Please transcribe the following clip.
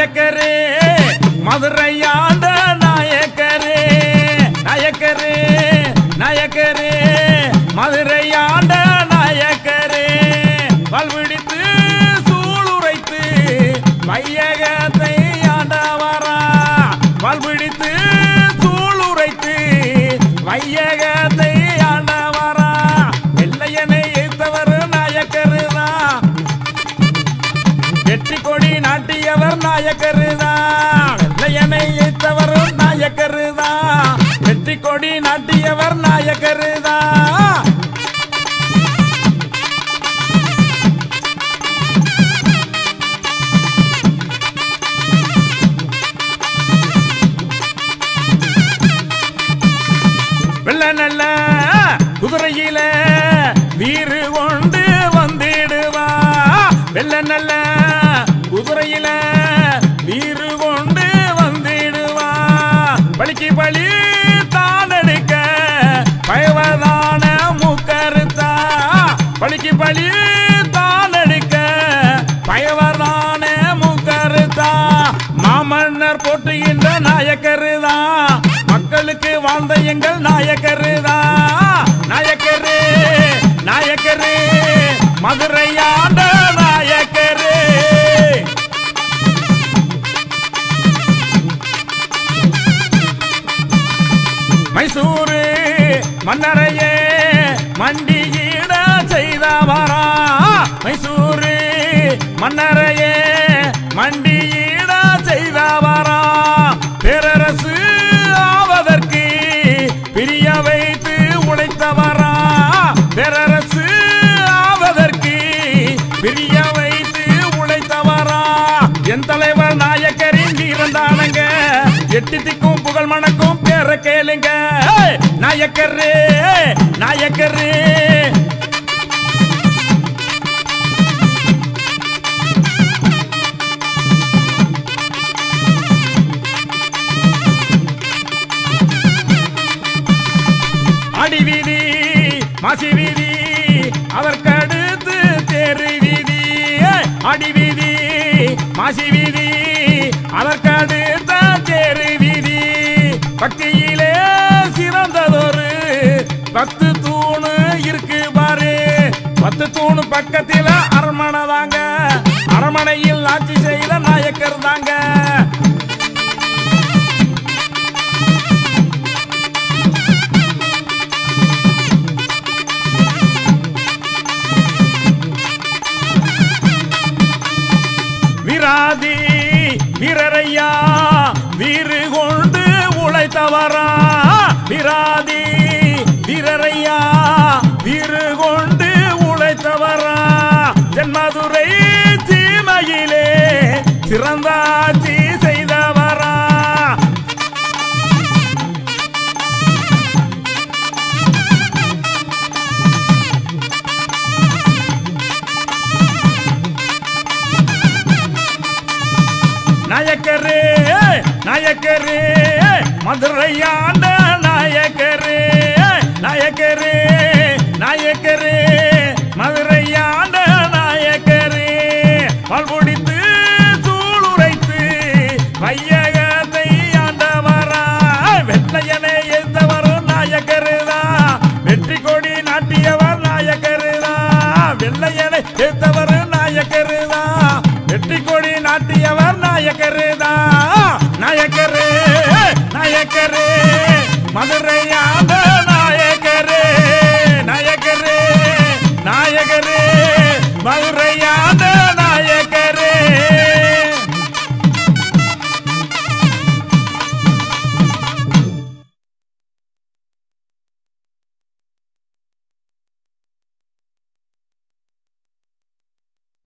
நாயக்கரே மதுரையாண்ட நாயக்கரே நாயக்கரே நாயக்கரே மதுரையாண்ட நாயக்கரே பல்விடித்து சூளுரைத்து மையகத்தை ஆண்டவரா பல்விடித்து சூளுரைத்து மையகத்தை ஆண்டவரா வெள்ளையனை எய்த்தவர் நாயக்கருதான் வெற்றி கொடி நாட்டியவர் நாயக்கருதான் வெள்ளையனை எய்த்தவர் நாயக்கருதான் வெற்றி கொடி நாட்டியவர் நாயக்கருதான் வெள்ள நல்ல குதிரையில வீறு கொண்டு வந்திடுவா வெள்ள நல்ல குதிரையில வீறு கொண்டு வந்திடுவா பலிக்கு பலி தான் எடுக்க பயவதான முக்கருத்தா பலிக்கு பலி தான் எடுக்க பயவதான முக்கருத்தா மாமன்னர் போட்டுகின்ற நாயக்கருதான் மக்களுக்கு வாழ்ந்த எங்கள் நாயக்கருதா நாயக்கரு நாயக்கரு மதுரையாண்ட நாயக்கரு மைசூரு மன்னரையே மண்டியிட செய்தவரா மைசூரு மன்னரையே மண்டியிட செய்தவரா பேரரசு ஆவதற்கு பிரிய வைத்து உழைத்தவரா பேரரசு ஆவதற்கு பிரிய வைத்து உழைத்தவரா என் தலைவர் நாயக்கரின் வீரந்தானங்க எட்டு திக்கும் புகழ் மணக்கும் பேர கேளுங்க ஏய், நாயக்கரு நாயக்கரு அடி வீதி மாசி வீதி அதற்கடுத்து தேரு வீதி ஏய், அடி வீதி மாசி வீதி அதற்கடுத்த தேரு வீதி பக்தியிலே சிறந்ததொரு பத்து தூணு இருக்கு பாரு பத்து தூணு பக்கத்தில அரண்மனை தாங்க அரண்மனையில் ஆட்சி செய்த நாயக்கர் தாங்க விராதி வீரரையா வீறு கொண்டு உழைத்தவரா விராதி வீரரையா வீறு கொண்டு உழைத்தவரா தென்மதுரை சீமையிலே சிறந்தாட்சி செய்தவரா நாயக்கரே நாயக்கரே மதுரையாண்ட நாயக்கரே நாயக்கரே நாயக்கரே மதுரையாண்ட நாயக்கரே பல்பொடித்து சூளுரைத்து வையகத்தை ஆண்டவரா வெள்ளையனை எழுத்தவரும் நாயக்கருதா வெற்றி கொடி நாட்டியவர் நாயக்கருதா வெள்ளையனை எழுத்தவர்